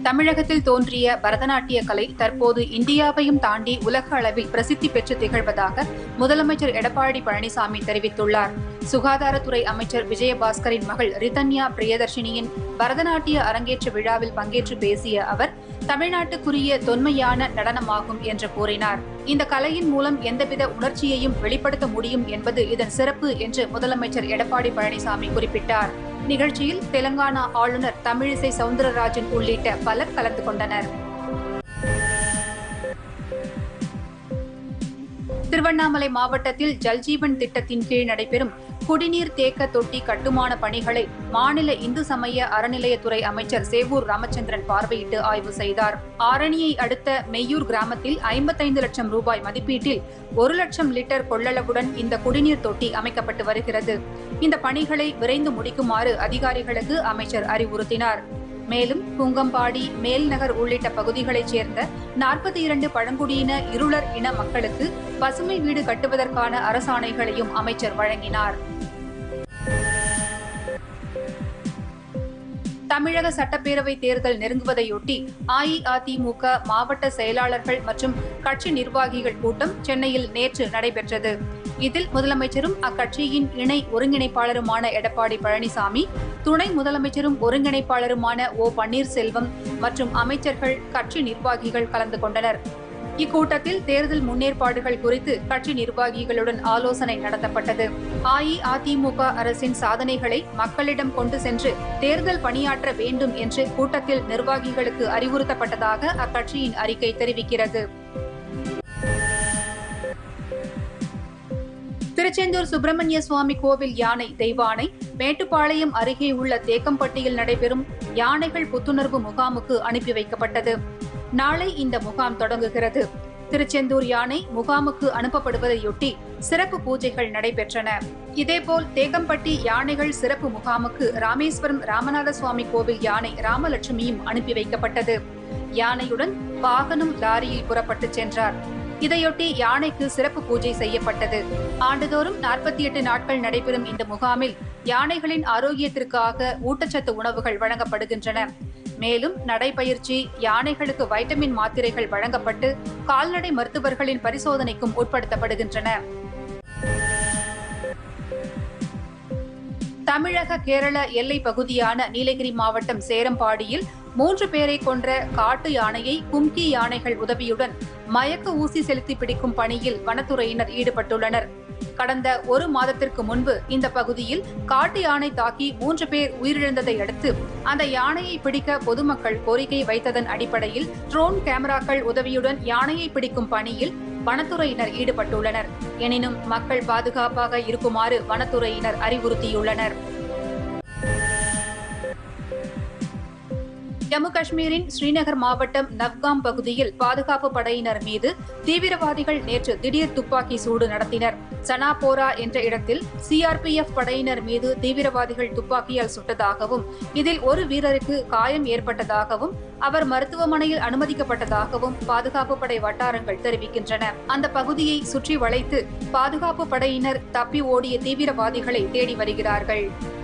தமிழகத்தில் தோன்றிய பரதநாட்டிய கலை தற்போது இந்தியாவையும் தாண்டி உலக அளவில் பிரசித்தி பெற்று திகழ்வதாக முதலமைச்சர் எடப்பாடி பழனிசாமி தெரிவித்துள்ளார் சுகாதாரத்துறை அமைச்சர் விஜயபாஸ்கரின் மகள் ரிதன்யா பிரியதர்ஷினியின் பரதநாட்டிய அரங்கேற்ற விழாவில் பங்கேற்று பேசிய அவர் தமிழ்நாட்டுக்குரிய தொன்மையான நடனமாகும் என்று கூறினார் இந்த கலையின் மூலம் எந்தவித உணர்ச்சியையும் வெளிப்படுத்த முடியும் என்பது இதன் சிறப்பு என்று முதலமைச்சர் எடப்பாடி பழனிசாமி குறிப்பிட்டார் நிகழ்ச்சியில் தெலங்கானா ஆளுநர் தமிழிசை சவுந்தரராஜன் உள்ளிட்ட பலர் கலந்து கொண்டனர் திருவண்ணாமலை மாவட்டத்தில் ஜல்ஜீவன் திட்டத்தின் கீழ் நடைபெறும் குடிநீர் தேக்க தொட்டி கட்டுமான பணிகளை மாநில இந்து சமய அறநிலையத்துறை அமைச்சர் சேவூர் ராமச்சந்திரன் பார்வையிட்டு ஆய்வு செய்தார் ஆரணியை அடுத்த மெய்யூர் கிராமத்தில் ஐம்பத்தைந்து லட்சம் ரூபாய் மதிப்பீட்டில் ஒரு லட்சம் லிட்டர் கொள்ளளவுடன் இந்த குடிநீர் தொட்டி அமைக்கப்பட்டு வருகிறது இந்த பணிகளை விரைந்து முடிக்குமாறு அதிகாரிகளுக்கு அமைச்சர் அறிவுறுத்தினார் மேலும் புங்கம்பாடி மேல்நகர் உள்ளிட்ட பகுதிகளைச் சேர்ந்த நாற்பத்தி இரண்டு பழங்குடியின இருளர் இன மக்களுக்கு பசுமை வீடு கட்டுவதற்கான அரசாணைகளையும் அமைச்சர் வழங்கினார் தமிழக சட்டப்பேரவை தேர்தல் நெருங்குவதையொட்டி அஇஅதிமுக மாவட்ட செயலாளர்கள் மற்றும் கட்சி நிர்வாகிகள் கூட்டம் சென்னையில் நேற்று நடைபெற்றது இதில் முதலமைச்சரும் அக்கட்சியின் இணை ஒருங்கிணைப்பாளருமான எடப்பாடி பழனிசாமி துணை முதலமைச்சரும் ஒருங்கிணைப்பாளருமான ஓ பன்னீர்செல்வம் மற்றும் அமைச்சர்கள் கட்சி நிர்வாகிகள் கலந்து கொண்டனர் இக்கூட்டத்தில் தேர்தல் முன்னேற்பாடுகள் குறித்து கட்சி நிர்வாகிகளுடன் ஆலோசனை நடத்தப்பட்டது அஇஅதிமுக அரசின் சாதனைகளை மக்களிடம் கொண்டு சென்று தேர்தல் பணியாற்ற வேண்டும் என்று கூட்டத்தில் நிர்வாகிகளுக்கு அறிவுறுத்தப்பட்டதாக அக்கட்சியின் அறிக்கை தெரிவிக்கிறது திருச்செந்தூர் சுப்பிரமணிய சுவாமி கோவில் யானை தெய்வானை மேட்டுப்பாளையம் அருகே உள்ள தேக்கம்பட்டியில் நடைபெறும் யானைகள் புத்துணர்வு முகாமுக்கு அனுப்பி வைக்கப்பட்டது நாளை இந்த முகாம் தொடங்குகிறது திருச்செந்தூர் யானை முகாமுக்கு அனுப்பப்படுவதையொட்டி சிறப்பு பூஜைகள் நடைபெற்றன இதேபோல் தேக்கம்பட்டி யானைகள் சிறப்பு முகாமுக்கு ராமேஸ்வரம் ராமநாத சுவாமி கோவில் யானை ராமலட்சுமியும் அனுப்பி வைக்கப்பட்டது யானையுடன் வாகனம் லாரியில் புறப்பட்டு சென்றார் இதையொட்டி யானைக்கு சிறப்பு பூஜை செய்யப்பட்டது ஆண்டுதோறும் நாற்பத்தி எட்டு நாட்கள் நடைபெறும் இந்த முகாமில் யானைகளின் ஆரோக்கியத்திற்காக ஊட்டச்சத்து உணவுகள் வழங்கப்படுகின்றன மேலும் நடைபயிற்சி யானைகளுக்கு வைட்டமின் மாத்திரைகள் வழங்கப்பட்டு கால்நடை மருத்துவர்களின் பரிசோதனைக்கும் உட்படுத்தப்படுகின்றன தமிழக கேரள எல்லை பகுதியான நீலகிரி மாவட்டம் சேரம்பாடியில் மூன்று பேரை கொன்ற காட்டு யானையை கும்கி யானைகள் உதவியுடன் மயக்க ஊசி செலுத்தி பிடிக்கும் பணியில் வனத்துறையினர் ஈடுபட்டுள்ளனர் கடந்த ஒரு மாதத்திற்கு முன்பு இந்த பகுதியில் காட்டு யானை தாக்கி மூன்று பேர் உயிரிழந்ததை அடுத்து அந்த யானையை பிடிக்க பொதுமக்கள் கோரிக்கை வைத்ததன் அடிப்படையில் ட்ரோன் கேமராக்கள் உதவியுடன் யானையை பிடிக்கும் பணியில் வனத்துறையினர் ஈடுபட்டுள்ளனர் எனினும் மக்கள் பாதுகாப்பாக இருக்குமாறு வனத்துறையினர் அறிவுறுத்தியுள்ளனர் ஜம்மு காஷ்மீரின் ஸ்ரீநகர் மாவட்டம் நவ்காம் பகுதியில் பாதுகாப்பு படையினர் மீது தீவிரவாதிகள் நேற்று திடீர் துப்பாக்கி சூடு நடத்தினர் சனாபோரா என்ற இடத்தில் சிஆர்பிஎஃப் படையினர் மீது தீவிரவாதிகள் துப்பாக்கியால் சுட்டதாகவும் இதில் ஒரு வீரருக்கு காயம் ஏற்பட்டதாகவும் அவர் மருத்துவமனையில் அனுமதிக்கப்பட்டதாகவும் பாதுகாப்பு படை வட்டாரங்கள் தெரிவிக்கின்றன அந்த பகுதியை சுற்றி வளைத்து பாதுகாப்பு படையினர் தப்பி ஓடிய தீவிரவாதிகளை தேடி வருகிறார்கள்